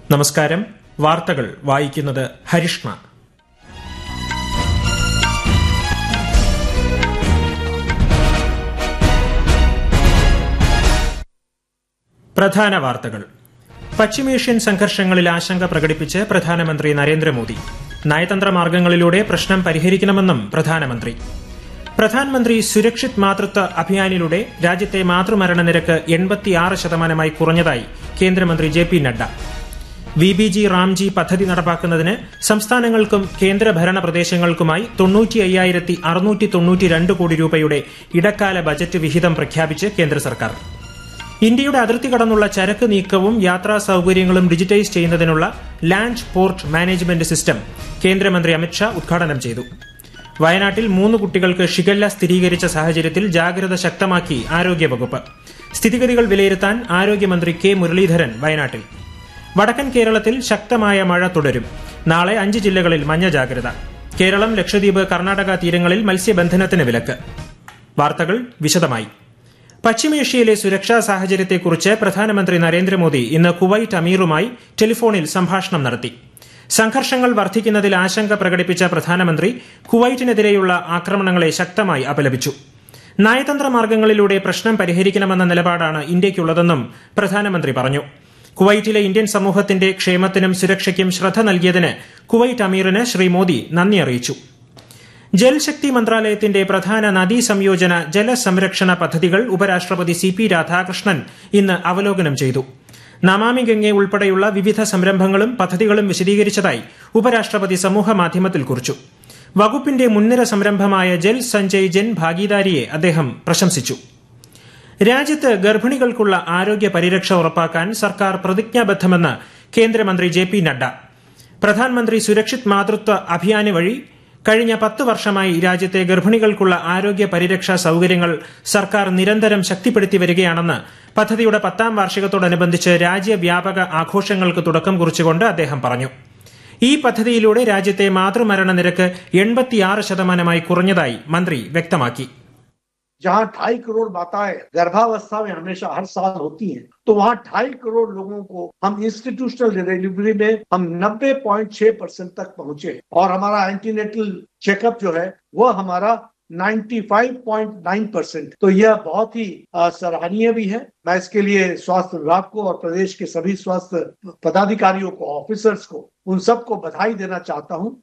നമസ്കാരം വാർത്തകൾ വായിക്കുന്നത് ഹരിഷ്ണ പ്രധാന വാർത്തകൾ പശ്ചിമേഷ്യൻ സംഘർഷങ്ങളിൽ ആശങ്ക പ്രകടിപ്പിച്ച് പ്രധാനമന്ത്രി നരേന്ദ്രമോദി നയതന്ത്ര മാർഗങ്ങളിലൂടെ പ്രശ്നം പരിഹരിക്കണമെന്നും പ്രധാനമന്ത്രി പ്രധാനമന്ത്രി സുരക്ഷിത് മാതൃത്വ അഭിയാനിലൂടെ രാജ്യത്തെ മാതൃമരണ നിരക്ക് എൺപത്തിയാറ് ശതമാനമായി കുറഞ്ഞതായി കേന്ദ്രമന്ത്രി J P Nadda V B G RAM G പദ്ധതി നടപ്പാക്കുന്നതിന് സംസ്ഥാനങ്ങൾക്കും കേന്ദ്രഭരണ പ്രദേശങ്ങൾക്കുമായി തൊണ്ണൂറ്റി അയ്യായിരത്തി അറുന്നൂറ്റി തൊണ്ണൂറ്റിരണ്ട് കോടി രൂപയുടെ ഇടക്കാല ബജറ്റ് വിഹിതം പ്രഖ്യാപിച്ച് കേന്ദ്ര സർക്കാർ ഇന്ത്യയുടെ അതിർത്തി കടന്നുള്ള ചരക്ക് നീക്കവും യാത്രാ സൌകര്യങ്ങളും ഡിജിറ്റൈസ് ചെയ്യുന്നതിനുള്ള ലാൻഡ് പോർട്ട് മാനേജ്മെന്റ് സിസ്റ്റം കേന്ദ്രമന്ത്രി അമിത്ഷാ ഉദ്ഘാടനം ചെയ്തു വയനാട്ടിൽ മൂന്ന് കുട്ടികൾക്ക് ഷിഗല്ല സ്ഥിരീകരിച്ച സാഹചര്യത്തിൽ ജാഗ്രത ശക്തമാക്കി ആരോഗ്യവകുപ്പ് സ്ഥിതിഗതികൾ വിലയിരുത്താൻ ആരോഗ്യമന്ത്രി കെ മുരളീധരൻ വയനാട്ടിൽ വടക്കൻ കേരളത്തിൽ ശക്തമായ മഴ തുടരും നാളെ അഞ്ച് ജില്ലകളിൽ മഞ്ഞ ജാഗ്രത കേരളം ലക്ഷദ്വീപ് കർണാടക തീരങ്ങളിൽ മത്സ്യബന്ധനത്തിന് വിലക്ക് വാർത്തകൾ വിശദമായി പശ്ചിമേഷ്യയിലെ സുരക്ഷാ സാഹചര്യത്തെക്കുറിച്ച് പ്രധാനമന്ത്രി നരേന്ദ്രമോദി ഇന്ന് കുവൈറ്റ് അമീറുമായി ടെലിഫോണിൽ സംഭാഷണം നടത്തി സംഘർഷങ്ങൾ വർദ്ധിക്കുന്നതിൽ ആശങ്ക പ്രകടിപ്പിച്ച പ്രധാനമന്ത്രി കുവൈറ്റിനെതിരെയുള്ള ആക്രമണങ്ങളെ ശക്തമായി അപലപിച്ചു നയതന്ത്ര മാർഗങ്ങളിലൂടെ പ്രശ്നം പരിഹരിക്കണമെന്ന നിലപാടാണ് ഇന്ത്യയ്ക്കുള്ളതെന്നും പ്രധാനമന്ത്രി പറഞ്ഞു കുവൈറ്റിലെ ഇന്ത്യൻ സമൂഹത്തിന്റെ ക്ഷേമത്തിനും സുരക്ഷയ്ക്കും ശ്രദ്ധ നൽകിയതിന് കുവൈറ്റ് അമീറിന് ശ്രീ മോദി നന്ദി അറിയിച്ചു ജൽശക്തി മന്ത്രാലയത്തിന്റെ പ്രധാന നദീ സംയോജന ജലസംരക്ഷണ പദ്ധതികൾ ഉപരാഷ്ട്രപതി സി പി രാധാകൃഷ്ണൻ ഇന്ന് അവലോകനം ചെയ്തു നമാമി ഗംഗെ ഉൾപ്പെടെയുള്ള വിവിധ സംരംഭങ്ങളും പദ്ധതികളും വിശദീകരിച്ചതായി ഉപരാഷ്ട്രപതി സമൂഹ മാധ്യമത്തിൽ കുറിച്ചു വകുപ്പിന്റെ മുൻനിര സംരംഭമായ ജൽ സഞ്ജയ് ജൻ ഭാഗീദാരിയെ അദ്ദേഹം പ്രശംസിച്ചു രാജ്യത്ത് ഗർഭിണികൾക്കുള്ള ആരോഗ്യ പരിരക്ഷ ഉറപ്പാക്കാൻ സർക്കാർ പ്രതിജ്ഞാബദ്ധമെന്ന് കേന്ദ്രമന്ത്രി ജെ പി നഡ്ഡ പ്രധാനമന്ത്രി സുരക്ഷിത് മാതൃത്വ അഭിയാന് വഴി കഴിഞ്ഞ പത്ത് വർഷമായി രാജ്യത്തെ ഗർഭിണികൾക്കുള്ള ആരോഗ്യ പരിരക്ഷാ സൌകര്യങ്ങൾ സർക്കാർ നിരന്തരം ശക്തിപ്പെടുത്തി വരികയാണെന്ന് പദ്ധതിയുടെ പത്താം വാർഷികത്തോടനുബന്ധിച്ച് രാജ്യവ്യാപക ആഘോഷങ്ങൾക്ക് തുടക്കം കുറിച്ചുകൊണ്ട് അദ്ദേഹം പറഞ്ഞു ഈ പദ്ധതിയിലൂടെ രാജ്യത്തെ മാതൃമരണ നിരക്ക് എൺപത്തിയാറ് ശതമാനമായി കുറഞ്ഞതായി മന്ത്രി വ്യക്തമാക്കി जहाँ ढाई करोड़ माताएं गर्भावस्था में हमेशा हर साल होती हैं तो वहाँ ढाई करोड़ लोगों को हम इंस्टीट्यूशनल डिलीवरी में हम 90.6 परसेंट तक पहुंचे और हमारा एंटीनेटल चेकअप जो है वो हमारा 95.9 परसेंट तो यह बहुत ही सराहनीय भी है मैं इसके लिए स्वास्थ्य विभाग को और प्रदेश के सभी स्वास्थ्य पदाधिकारियों को ऑफिसर्स को उन सबको बधाई देना चाहता हूँ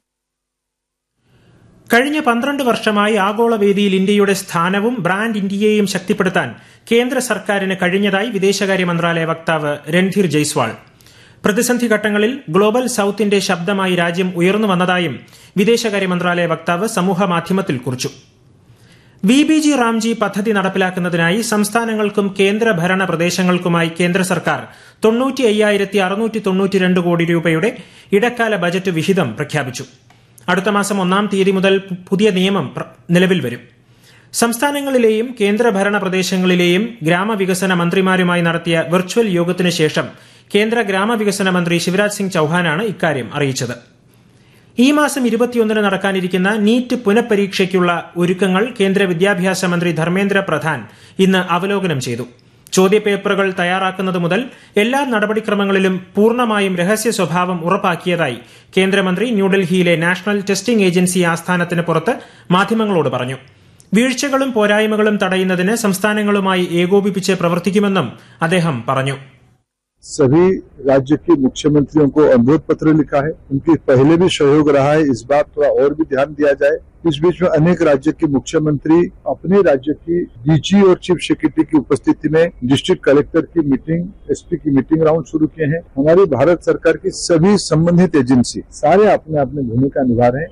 കഴിഞ്ഞ പന്ത്രണ്ട് വർഷമായി ആഗോളവേദിയിൽ ഇന്ത്യയുടെ സ്ഥാനവും ബ്രാൻഡ് ഇന്ത്യയെയും ശക്തിപ്പെടുത്താൻ കേന്ദ്ര സർക്കാരിന് കഴിഞ്ഞതായി വിദേശകാര്യ മന്ത്രാലയ വക്താവ് രൺധീർ ജയ്സ്വാൾ പ്രതിസന്ധി ഘട്ടങ്ങളിൽ ഗ്ലോബൽ സൌത്തിന്റെ ശബ്ദമായി രാജ്യം ഉയർന്നു വന്നതായും വിദേശകാര്യ മന്ത്രാലയ വക്താവ് സമൂഹ മാധ്യമത്തിൽ കുറിച്ചു വി ബി ജി റാംജി പദ്ധതി നടപ്പിലാക്കുന്നതിനായി സംസ്ഥാനങ്ങൾക്കും കേന്ദ്രഭരണ പ്രദേശങ്ങൾക്കുമായി കേന്ദ്ര സർക്കാർ തൊണ്ണൂറ്റി അയ്യായിരത്തി അറുന്നൂറ്റി തൊണ്ണൂറ്റിരണ്ട് കോടി രൂപയുടെ ഇടക്കാല ബജറ്റ് വിഹിതം പ്രഖ്യാപിച്ചു അടുത്ത മാസം ഒന്നാം തീയതി മുതൽ പുതിയ നിയമം നിലവിൽ വരും സംസ്ഥാനങ്ങളിലെയും കേന്ദ്രഭരണ പ്രദേശങ്ങളിലെയും ഗ്രാമവികസന മന്ത്രിമാരുമായി നടത്തിയ വെർച്വൽ യോഗത്തിനു ശേഷം കേന്ദ്ര ഗ്രാമവികസന മന്ത്രി ശിവരാജ് സിംഗ് ചൌഹാനാണ് ഇക്കാര്യം അറിയിച്ചത് ഈ മാസം ഇരുപത്തിയൊന്നിന് നടക്കാനിരിക്കുന്ന നീറ്റ് പുനഃപരീക്ഷയ്ക്കുള്ള ഒരുക്കങ്ങൾ കേന്ദ്ര വിദ്യാഭ്യാസ മന്ത്രി ധർമ്മേന്ദ്ര പ്രധാൻ ഇന്ന് അവലോകനം ചെയ്തു ചോദ്യപേപ്പറുകൾ തയ്യാറാക്കുന്നത് മുതൽ എല്ലാ നടപടിക്രമങ്ങളിലും പൂർണ്ണമായും രഹസ്യ സ്വഭാവം ഉറപ്പാക്കിയതായി കേന്ദ്രമന്ത്രി ന്യൂഡൽഹിയിലെ നാഷണൽ ടെസ്റ്റിംഗ് ഏജൻസി ആസ്ഥാനത്തിന് പുറത്ത് മാധ്യമങ്ങളോട് പറഞ്ഞു വീഴ്ചകളും പോരായ്മകളും തടയുന്നതിന് സംസ്ഥാനങ്ങളുമായി ഏകോപിപ്പിച്ച് പ്രവർത്തിക്കുമെന്നും അദ്ദേഹം പറഞ്ഞു सभी राज्य के मुख्यमंत्रियों को अनुरोध पत्र लिखा है उनके पहले भी सहयोग रहा है इस बार थोड़ा और भी ध्यान दिया जाए इस बीच में अनेक राज्य के मुख्यमंत्री अपने राज्य की डीजी और चीफ सेक्रेटरी की उपस्थिति में डिस्ट्रिक्ट कलेक्टर की मीटिंग एसपी की मीटिंग राउंड शुरू किए हैं हमारी भारत सरकार की सभी संबंधित एजेंसी सारे अपने अपने भूमिका निभा रहे हैं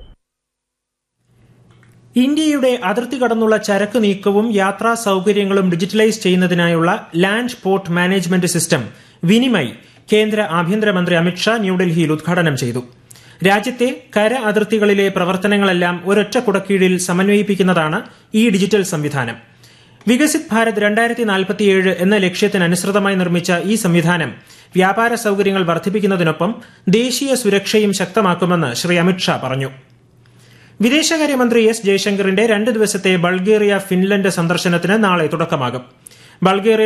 ഇന്ത്യയുടെ അതിർത്തി കടന്നുള്ള ചരക്ക് നീക്കവും യാത്രാ സൌകര്യങ്ങളും digitalise ചെയ്യുന്നതിനായുള്ള land port management system വിനിമയ് കേന്ദ്ര ആഭ്യന്തരമന്ത്രി അമിത്ഷാ ന്യൂഡൽഹിയിൽ ഉദ്ഘാടനം ചെയ്തു രാജ്യത്തെ കര അതിർത്തികളിലെ പ്രവർത്തനങ്ങളെല്ലാം ഒരൊറ്റ കുടക്കീഴിൽ സമന്വയിപ്പിക്കുന്നതാണ് ഈ ഡിജിറ്റൽ സംവിധാനം വികസിത് ഭാരത് രണ്ടായിരത്തി നാൽപ്പത്തിയേഴ് എന്ന ലക്ഷ്യത്തിനനുസൃതമായി നിർമ്മിച്ച ഈ സംവിധാനം വ്യാപാര സൌകര്യങ്ങൾ വർദ്ധിപ്പിക്കുന്നതിനൊപ്പം ദേശീയ സുരക്ഷയും ശക്തമാക്കുമെന്ന് ശ്രീ അമിത്ഷാ പറഞ്ഞു വിദേശകാര്യമന്ത്രി എസ് ജയശങ്കറിന്റെ രണ്ട് ദിവസത്തെ ബൾഗേറിയ ഫിൻലൻഡ് സന്ദർശനത്തിന് നാളെ തുടക്കമാകും ബൾഗേറിയ